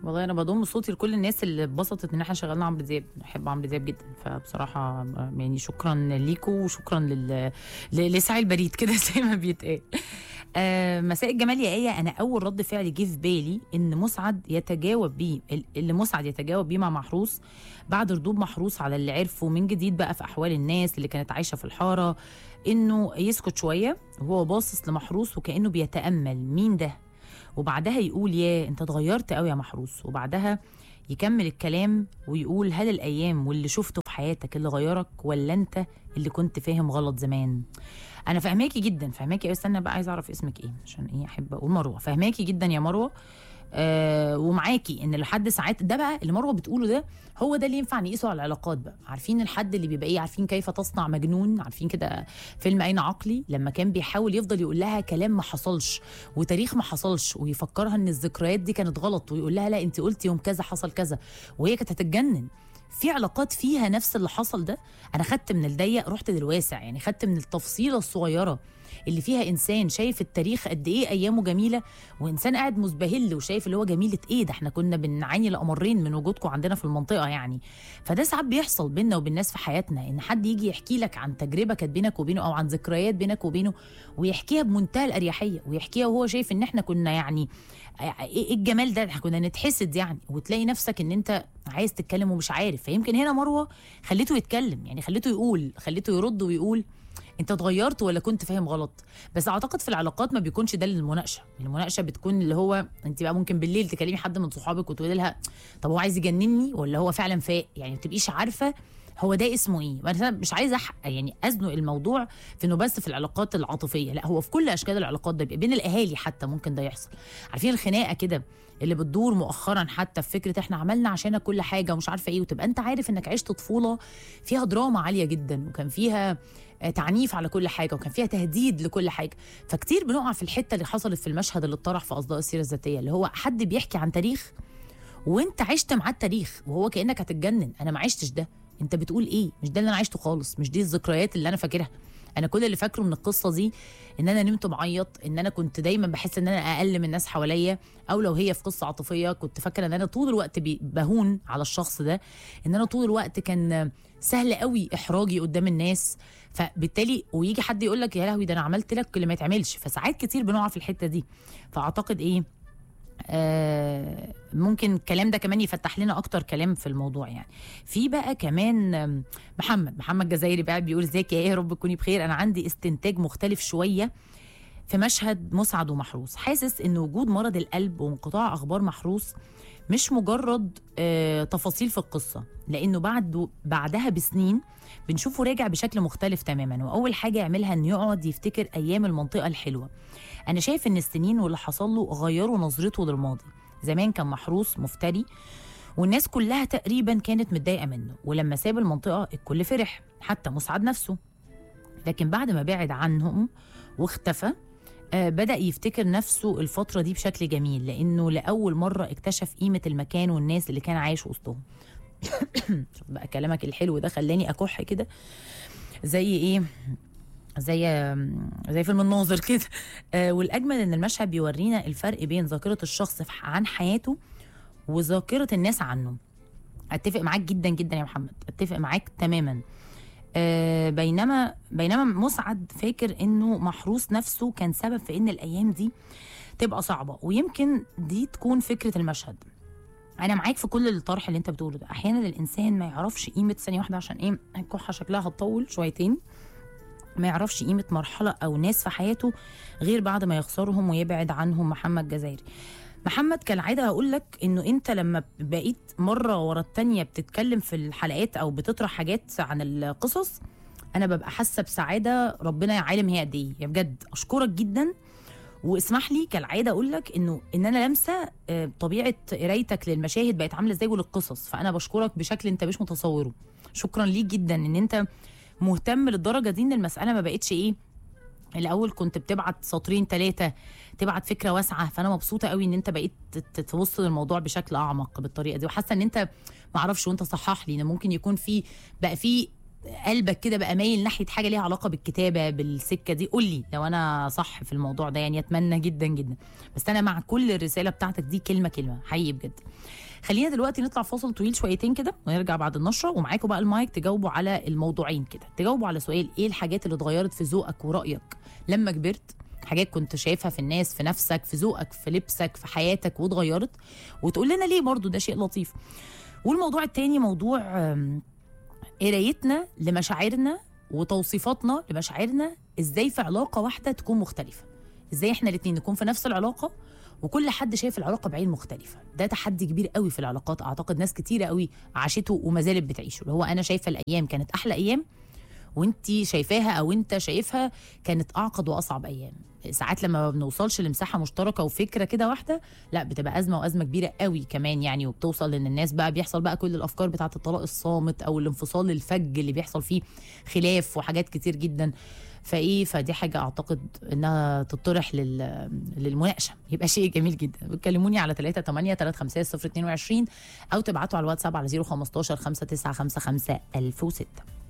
والله انا بضم صوتي لكل الناس اللي اتبسطت ان احنا شغلنا عمرو دياب بحب عمرو دياب جدا فبصراحه يعني شكرا ليكوا وشكرا لل... ل- لسعي البريد كده زي ما بيتقال آه مساء الجمال يا ايه انا اول رد فعل جه في بالي ان مسعد يتجاوب بيه ال- اللي مسعد يتجاوب بيه مع محروس بعد ردود محروس على اللي عرفه من جديد بقى في احوال الناس اللي كانت عايشه في الحاره انه يسكت شويه وهو باصص لمحروس وكانه بيتامل مين ده وبعدها يقول يا انت اتغيرت قوي يا محروس وبعدها يكمل الكلام ويقول هل الايام واللي شفته في حياتك اللي غيرك ولا انت اللي كنت فاهم غلط زمان انا فاهماكي جدا فاهماكي أوي. استنى بقى عايزه اعرف اسمك ايه عشان ايه احب اقول مروه فاهماكي جدا يا مروه آه ومعاكي ان لحد ساعات ده بقى اللي مروه بتقوله ده هو ده اللي ينفع نقيسه على العلاقات بقى عارفين الحد اللي بيبقى ايه عارفين كيف تصنع مجنون عارفين كده فيلم اين عقلي لما كان بيحاول يفضل يقول لها كلام ما حصلش وتاريخ ما حصلش ويفكرها ان الذكريات دي كانت غلط ويقول لها لا انت قلتي يوم كذا حصل كذا وهي كانت هتتجنن في علاقات فيها نفس اللي حصل ده انا خدت من الضيق رحت للواسع يعني خدت من التفصيله الصغيره اللي فيها انسان شايف التاريخ قد ايه ايامه جميله وانسان قاعد مزبهل وشايف اللي هو جميله ايه ده احنا كنا بنعاني لامرين من وجودكم عندنا في المنطقه يعني فده ساعات بيحصل بينا وبين الناس في حياتنا ان حد يجي يحكي لك عن تجربه كانت بينك وبينه او عن ذكريات بينك وبينه ويحكيها بمنتهى الاريحيه ويحكيها وهو شايف ان احنا كنا يعني ايه الجمال ده احنا كنا نتحسد يعني وتلاقي نفسك ان انت عايز تتكلم ومش عارف فيمكن هنا مروه خليته يتكلم يعني خليته يقول خليته يرد ويقول انت اتغيرت ولا كنت فاهم غلط بس اعتقد في العلاقات ما بيكونش ده المناقشه المناقشه بتكون اللي هو انت بقى ممكن بالليل تكلمي حد من صحابك وتقولي لها طب هو عايز يجنني ولا هو فعلا فاق يعني ما تبقيش عارفه هو ده اسمه ايه انا مش عايزه أح... يعني ازنق الموضوع في انه بس في العلاقات العاطفيه لا هو في كل اشكال العلاقات ده بيبقى بين الاهالي حتى ممكن ده يحصل عارفين الخناقه كده اللي بتدور مؤخرا حتى في فكره احنا عملنا عشانك كل حاجه ومش عارفه ايه وتبقى انت عارف انك عشت طفوله فيها دراما عاليه جدا وكان فيها آه، تعنيف على كل حاجه وكان فيها تهديد لكل حاجه فكتير بنقع في الحته اللي حصلت في المشهد اللي اتطرح في اصداء السيره الذاتيه اللي هو حد بيحكي عن تاريخ وانت عشت معاه التاريخ وهو كانك هتتجنن انا ما عشتش ده انت بتقول ايه مش ده اللي انا عشته خالص مش دي الذكريات اللي انا فاكرها انا كل اللي فاكره من القصه دي ان انا نمت معيط ان انا كنت دايما بحس ان انا اقل من الناس حواليا او لو هي في قصه عاطفيه كنت فاكره ان انا طول الوقت بي- بهون على الشخص ده ان انا طول الوقت كان سهل قوي احراجي قدام الناس فبالتالي ويجي حد يقول لك يا لهوي ده انا عملت لك اللي ما يتعملش فساعات كتير بنقع في الحته دي فاعتقد ايه آه، ممكن الكلام ده كمان يفتح لنا اكتر كلام في الموضوع يعني في بقى كمان آم، محمد محمد جزايري بقى بيقول ازيك يا ايه يا رب تكوني بخير انا عندي استنتاج مختلف شويه في مشهد مسعد ومحروس حاسس ان وجود مرض القلب وانقطاع اخبار محروس مش مجرد آه تفاصيل في القصه لانه بعد بعدها بسنين بنشوفه راجع بشكل مختلف تماما واول حاجه يعملها انه يقعد يفتكر ايام المنطقه الحلوه انا شايف ان السنين واللي حصل له غيروا نظرته للماضي زمان كان محروس مفتري والناس كلها تقريبا كانت متضايقه منه ولما ساب المنطقه الكل فرح حتى مسعد نفسه لكن بعد ما بعد عنهم واختفى آه، بدأ يفتكر نفسه الفترة دي بشكل جميل لأنه لأول مرة اكتشف قيمة المكان والناس اللي كان عايش وسطهم شوف بقى كلامك الحلو ده خلاني أكح كده زي إيه زي زي فيلم الناظر كده آه والاجمل ان المشهد بيورينا الفرق بين ذاكره الشخص في- عن حياته وذاكره الناس عنه اتفق معاك جدا جدا يا محمد اتفق معاك تماما آه بينما بينما مسعد فاكر انه محروس نفسه كان سبب في ان الايام دي تبقى صعبه ويمكن دي تكون فكره المشهد انا معاك في كل الطرح اللي انت بتقوله ده احيانا الانسان ما يعرفش قيمه ثانيه واحده عشان ايه الكحه شكلها هتطول شويتين ما يعرفش قيمة مرحلة أو ناس في حياته غير بعد ما يخسرهم ويبعد عنهم محمد جزايري محمد كالعادة هقول لك إنه أنت لما بقيت مرة ورا التانية بتتكلم في الحلقات أو بتطرح حاجات عن القصص أنا ببقى حاسة بسعادة ربنا يعلم هي قد إيه يا بجد أشكرك جدا واسمح لي كالعاده اقول لك انه ان انا لامسه آه، طبيعه قرايتك للمشاهد بقت عامله ازاي وللقصص فانا بشكرك بشكل انت مش متصوره شكرا ليك جدا ان انت مهتم للدرجه دي ان المساله ما بقتش ايه الاول كنت بتبعت سطرين ثلاثه تبعت فكره واسعه فانا مبسوطه قوي ان انت بقيت تت- تبص للموضوع بشكل اعمق بالطريقه دي وحاسه ان انت ما اعرفش وانت صحح لي ان ممكن يكون في بقى في قلبك كده بقى مايل ناحيه حاجه ليها علاقه بالكتابه بالسكه دي قول لي لو انا صح في الموضوع ده يعني اتمنى جدا جدا بس انا مع كل الرساله بتاعتك دي كلمه كلمه حقيقي بجد خلينا دلوقتي نطلع فاصل طويل شويتين كده ونرجع بعد النشره ومعاكم بقى المايك تجاوبوا على الموضوعين كده تجاوبوا على سؤال ايه الحاجات اللي اتغيرت في ذوقك ورايك لما كبرت حاجات كنت شايفها في الناس في نفسك في ذوقك في لبسك في حياتك واتغيرت وتقول لنا ليه برضو ده شيء لطيف والموضوع التاني موضوع آم، قرايتنا لمشاعرنا وتوصيفاتنا لمشاعرنا ازاي في علاقه واحده تكون مختلفه ازاي احنا الاتنين نكون في نفس العلاقه وكل حد شايف العلاقه بعين مختلفه ده تحدي كبير قوي في العلاقات اعتقد ناس كتيره قوي عاشته وما زالت بتعيشه اللي هو انا شايفه الايام كانت احلى ايام وانت شايفاها او انت شايفها كانت اعقد واصعب ايام ساعات لما ما بنوصلش لمساحه مشتركه وفكره كده واحده لا بتبقى ازمه وازمه كبيره قوي كمان يعني وبتوصل ان الناس بقى بيحصل بقى كل الافكار بتاعه الطلاق الصامت او الانفصال الفج اللي بيحصل فيه خلاف وحاجات كتير جدا فايه فدي حاجه اعتقد انها تطرح لل... للمناقشه يبقى شيء جميل جدا بتكلموني على 3 8 3 5 0 22 او تبعتوا على الواتساب على 015 595 1006